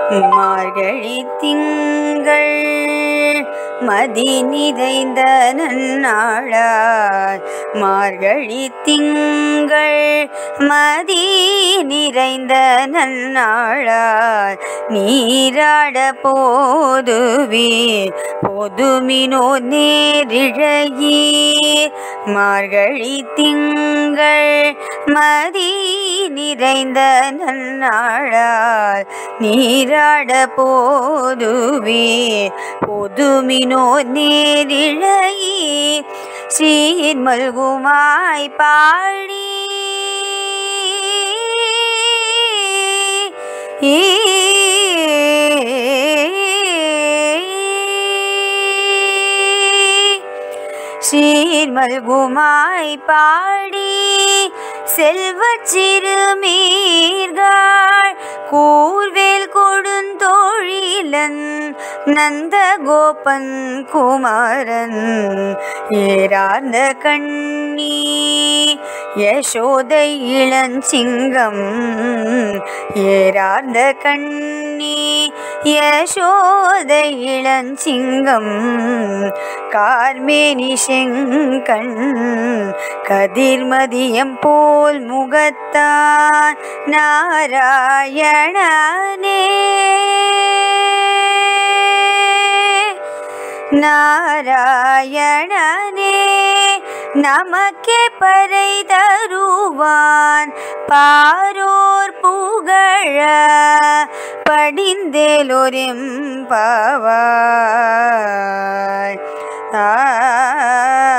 மார்கழி திங்கள் மதி நிறைந்த நன்னாளாய் மார்கழி திங்கள் மதி நிறைந்த நன்னாளாய் நீராட போதுவே பொதுமினோ நேரிழையீர் மார்கழி திங்கள் மதி நிறைந்த நன்னாளால் நீராட போதுவே பொதுமினோ நேரிழையீ சீர் மல்குமாய் பாடி சீர்மல்குமாய் பாடி செல்வச் சிறுமீர்கள் கூர்வேல் கொடுந்தோழிலன் நந்த கோபன் குமாரன் ஏறார்ந்த கண்ணி யசோதை இளஞ்சிங்கம் ஏறார்ந்த கண்ணி யசோதை இளஞ்சிங்கம் கார்மேனி செங்கண் கதிர்மதியம் போல் முகத்தான் நாராயணனே நாராயணனே நமக்கே பறை தருவான் பாரோர் புகழ படிந்தேலோரெம் பாவாய் ஆ